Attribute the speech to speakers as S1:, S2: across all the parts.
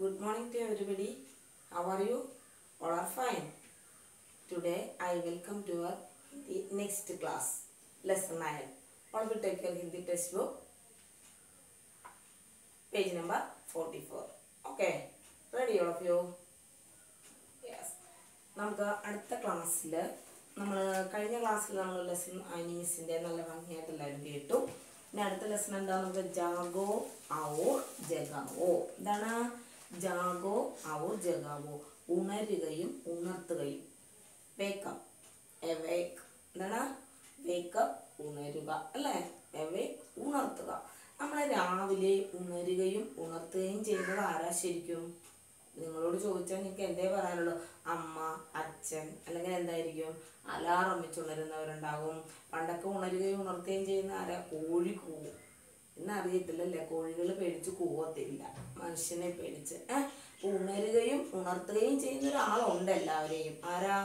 S1: Good morning to everybody. How are you? All are fine. Today I welcome to our the next class, lesson 9. All will take your Hindi textbook, page number 44. Okay, ready all of you? Yes. നമുക്ക് അടുത്ത ക്ലാസ്സിൽ നമ്മൾ കഴിഞ്ഞ ക്ലാസ്സിൽ നമ്മൾ lesson അനീസിൻ്റെ നല്ല ഭംഗിയായിട്ട് എല്ലാവരും കേട്ടു ഇനി അടുത്ത ലെസൺ എന്താ നമുക്ക് ജാഗോ ഔർ ജഗാവോ എന്താണ് ജാഗോ ഔർ ജഗാവോ ഉണരുകയും ഉണർത്തുകയും വേക്കപ്പ് എവേക്ക് എന്താണ് വേക്കപ്പ് ഉണരുക അല്ലേ എവേക്ക് ഉണർത്തുക നമ്മൾ രാവിലെ ഉണരുകയും ഉണർത്തുകയും ചെയ്യുന്നത് ആരാ ശരിക്കും നിങ്ങളോട് ചോദിച്ചാൽ നിങ്ങൾക്ക് എന്തേ പറയാനുള്ളൂ അമ്മ അച്ഛൻ അല്ലെങ്കിൽ എന്തായിരിക്കും അലാറം വെച്ച് ഉണരുന്നവരുണ്ടാകും പണ്ടൊക്കെ ഉണരുകയും ഉണർത്തുകയും ചെയ്യുന്ന ആരാ കോഴി കൂവും ഇന്നറിയത്തില്ലല്ലേ കോഴികൾ പേടിച്ച് കൂവത്തില്ല മനുഷ്യനെ പേടിച്ച് ഏഹ് ഉണരുകയും ഉണർത്തുകയും ചെയ്യുന്ന ഒരാളുണ്ട് എല്ലാവരെയും ആരാ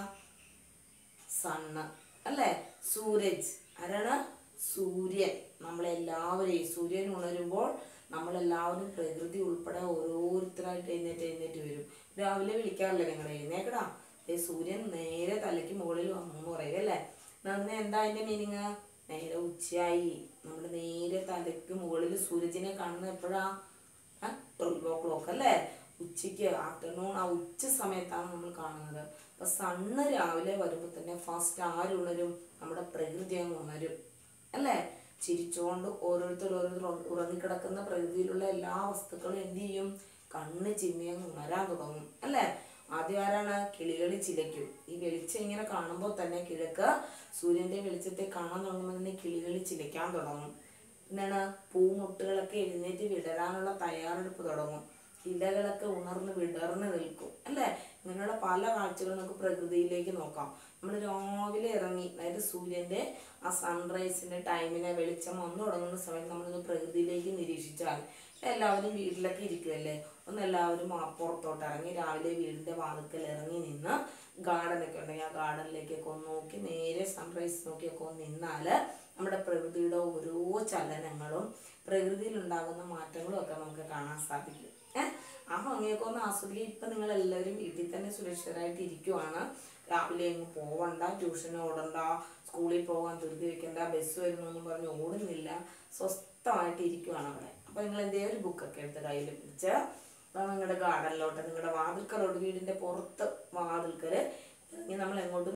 S1: സണ്ണ് അല്ലേ സൂരജ് ആരാണ് സൂര്യൻ നമ്മളെല്ലാവരെയും സൂര്യൻ ഉണരുമ്പോൾ നമ്മളെല്ലാവരും പ്രകൃതി ഉൾപ്പെടെ ഓരോരുത്തരായിട്ട് എഴുന്നേറ്റ് എഴുന്നേറ്റ് വരും രാവിലെ വിളിക്കാറില്ലേ നിങ്ങൾ എഴുന്നേക്കടാ ഏ സൂര്യൻ നേരെ തലയ്ക്ക് മുകളിൽ വന്നു എന്ന് പറയും അല്ലേ നന്നെ എന്താ അതിന്റെ മീനിങ് നേരെ ഉച്ചയായി നമ്മൾ നേരെ തലയ്ക്ക് മുകളിൽ സൂരജിനെ കാണുന്നത് എപ്പോഴാ ട്വൽവ് ഓ ക്ലോക്ക് അല്ലേ ഉച്ചയ്ക്ക് ആഫ്റ്റർനൂൺ ആ ഉച്ച സമയത്താണ് നമ്മൾ കാണുന്നത് അപ്പൊ സണ്ണ് രാവിലെ വരുമ്പോൾ തന്നെ ഫസ്റ്റ് ആര് ഉണരും നമ്മുടെ പ്രകൃതി അങ്ങ് ഉണരും അല്ലേ ചിരിച്ചുകൊണ്ട് ഓരോരുത്തർ ഓരോരുത്തർ ഉറ- ഉറങ്ങിക്കിടക്കുന്ന പ്രകൃതിയിലുള്ള എല്ലാ വസ്തുക്കളും എന്ത് ചെയ്യും കണ്ണ് ചിമ്മി അങ്ങ് ഉണരാൻ തുടങ്ങും അല്ലേ ആദ്യം ആരാണ് കിളികളി ചിലയ്ക്കും ഈ വെളിച്ചം ഇങ്ങനെ കാണുമ്പോൾ തന്നെ കിഴക്ക് സൂര്യന്റെ വെളിച്ചത്തെ കാണാൻ തുടങ്ങുമ്പോൾ തന്നെ കിളികളി ചിലയ്ക്കാൻ തുടങ്ങും എന്താണ് പൂമുട്ടുകളൊക്കെ എഴുന്നേറ്റ് വിടരാനുള്ള തയ്യാറെടുപ്പ് തുടങ്ങും ഇലകളൊക്കെ ഉണർന്ന് വിടർന്ന് നിൽക്കും അല്ലേ ഇങ്ങനെയുള്ള പല കാഴ്ചകളും നമുക്ക് പ്രകൃതിയിലേക്ക് നോക്കാം നമ്മൾ രാവിലെ ഇറങ്ങി അതായത് സൂര്യന്റെ ആ സൺറൈസിന്റെ ടൈമിനെ വെളിച്ചം വന്നു തുടങ്ങുന്ന സമയത്ത് നമ്മളിന്ന് പ്രകൃതിയിലേക്ക് നിരീക്ഷിച്ചാൽ എല്ലാവരും വീട്ടിലൊക്കെ ഇരിക്കുമല്ലേ ഒന്ന് എല്ലാവരും ആ പുറത്തോട്ട് ഇറങ്ങി രാവിലെ വീടിന്റെ വാതിക്കൽ ഇറങ്ങി നിന്ന് ഗാർഡനൊക്കെ ഉണ്ടെങ്കിൽ ആ ഗാർഡനിലേക്കൊക്കെ ഒന്ന് നോക്കി നേരെ സൺറൈസ് നോക്കിയൊക്കെ ഒന്ന് നിന്നാല് നമ്മുടെ പ്രകൃതിയുടെ ഓരോ ചലനങ്ങളും പ്രകൃതിയിൽ ഉണ്ടാകുന്ന മാറ്റങ്ങളും ഒക്കെ നമുക്ക് കാണാൻ സാധിക്കും ഏഹ് ആ ഭംഗിയൊക്കെ ഒന്ന് ആസ്വദിക്കുക ഇപ്പൊ നിങ്ങൾ എല്ലാവരും വീട്ടിൽ തന്നെ സുരക്ഷിതരായിട്ട് ഇരിക്കുവാണ് രാവിലെ എങ്ങും പോവണ്ട ട്യൂഷന് ഓടണ്ട സ്കൂളിൽ പോകാൻ ധൃതി വെക്കണ്ട ബസ് വരുന്നു എന്നും പറഞ്ഞ് ഓടുന്നില്ല സ്വസ്ഥമായിട്ട് ഇരിക്കുവാണ് അവിടെ അപ്പൊ നിങ്ങൾ എന്തേ ഒരു ബുക്കൊക്കെ എടുത്ത് കയ്യിൽ പിടിച്ച് അപ്പൊ നിങ്ങളുടെ ഗാർഡനിലോട്ട് നിങ്ങളുടെ വാതിൽക്കലോട്ട് വീടിന്റെ പുറത്ത് വാതിൽക്കല് ഇറങ്ങി നമ്മൾ എങ്ങോട്ടും